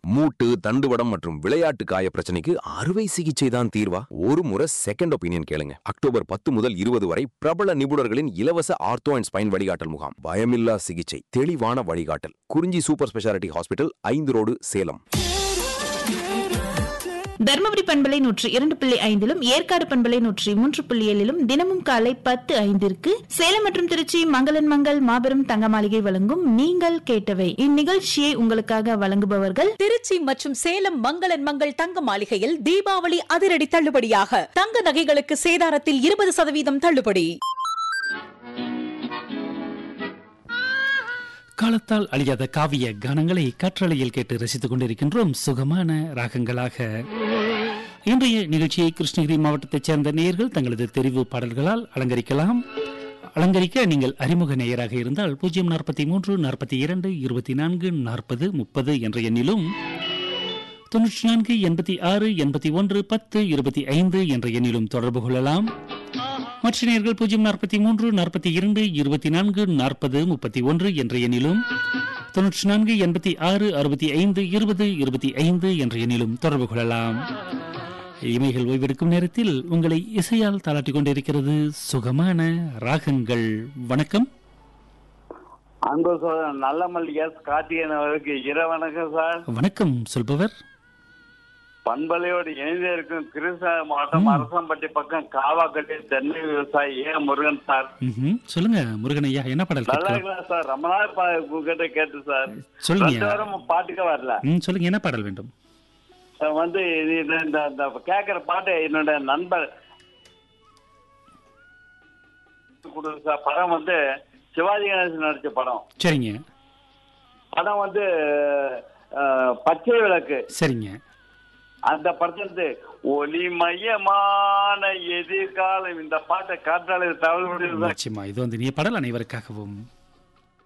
மூட்டு தண்டுவடம் மற்றும் விளையாட்டு காய பிரச்சனைக்கு அறுவை சிகிச்சை தான் தீர்வா ஒரு முறை செகண்ட் ஒப்பீனியன் கேளுங்க அக்டோபர் பத்து முதல் இருபது வரை பிரபல நிபுணர்களின் இலவச ஆர்த்தோ அண்ட் ஸ்பைன் வழிகாட்டல் முகாம் பயமில்லா சிகிச்சை தெளிவான வழிகாட்டல் குறிஞ்சி சூப்பர் ஸ்பெஷாலிட்டி ஹாஸ்பிட்டல் ஐந்து ரோடு சேலம் தர்மபுரி பண்பலை நூற்றி இரண்டு புள்ளி ஐந்திலும் ஏற்காடு பண்பலை நூற்றி மூன்று புள்ளி ஏழிலும் தினமும் காலை பத்து ஐந்திற்கு சேலம் மற்றும் திருச்சி மங்களன் மங்கள் மாபெரும் தங்க மாளிகை வழங்கும் நீங்கள் கேட்டவை இந்நிகழ்ச்சியை உங்களுக்காக வழங்குபவர்கள் திருச்சி மற்றும் சேலம் மங்களன் மங்கள் தங்க மாளிகையில் தீபாவளி அதிரடி தள்ளுபடியாக தங்க நகைகளுக்கு சேதாரத்தில் இருபது சதவீதம் தள்ளுபடி காலத்தால் அழியாத காவிய கானங்களை காற்றலையில் கேட்டு ரசித்துக் கொண்டிருக்கின்றோம் சுகமான ராகங்களாக இன்றைய நிகழ்ச்சியை கிருஷ்ணகிரி மாவட்டத்தைச் சேர்ந்த நேயர்கள் தங்களது தெரிவு பாடல்களால் அலங்கரிக்கலாம் அலங்கரிக்க நீங்கள் அறிமுக நேயராக இருந்தால் பூஜ்ஜியம் நாற்பத்தி மூன்று நாற்பத்தி இரண்டு இருபத்தி நான்கு நாற்பது முப்பது என்ற எண்ணிலும் தொன்னூற்றி நான்கு எண்பத்தி ஆறு எண்பத்தி ஒன்று பத்து இருபத்தி ஐந்து என்ற எண்ணிலும் தொடர்பு கொள்ளலாம் மற்ற நேர்கள் பூஜ்ஜியம் நாற்பத்தி மூன்று நாற்பத்தி இரண்டு இருபத்தி நான்கு நாற்பது முப்பத்தி ஒன்று என்ற எண்ணிலும் தொன்னூற்றி நான்கு எண்பத்தி ஆறு அறுபத்தி ஐந்து இருபது இருபத்தி ஐந்து என்ற எண்ணிலும் தொடர்பு கொள்ளலாம் இமைகள் ஓய்வெடுக்கும் நேரத்தில் உங்களை இசையால் தாளாட்டிக் கொண்டிருக்கிறது சுகமான ராகங்கள் வணக்கம் அன்பு சோதரன் நல்லமல் எஸ் கார்த்திகேயன் அவருக்கு இரவு வணக்கம் சார் வணக்கம் சொல்பவர் பண்பலையோடு இணைந்தே இருக்கும் கிருஷ்ண மாவட்டம் அரசம்பட்டி பக்கம் காவாக்கட்டி தென்னை விவசாயி ஏ முருகன் சார் ம்ஹும். சொல்லுங்க முருகன் ஐயா என்ன பாடல் நல்லா கேட்கலாம் இருக்கலாம் சார் ரொம்ப நாள் பா- உங்ககிட்ட கேட்டு சார் சொல்லுங்க ரெண்டு வாரம் பாட்டுக்கு வரல ம் சொல்லுங்க என்ன பாடல் வேண்டும் சார், வந்து இது இந்த- இந்த இந்த கேட்கிற பாட்டு என்னோட நண்பர் கொடுங்க சார் படம் வந்து சிவாஜி கணேசன் நடிச்ச படம் சரிங்க படம் வந்து அஹ், பச்சை விளக்கு சரிங்க அந்த படத்துல ஒளிமயமான எதிர்காலம் இந்த பாட்டை காற்றாலை தகவல் நிச்சயமா இது வந்து நீ பாடல் அனைவருக்காகவும்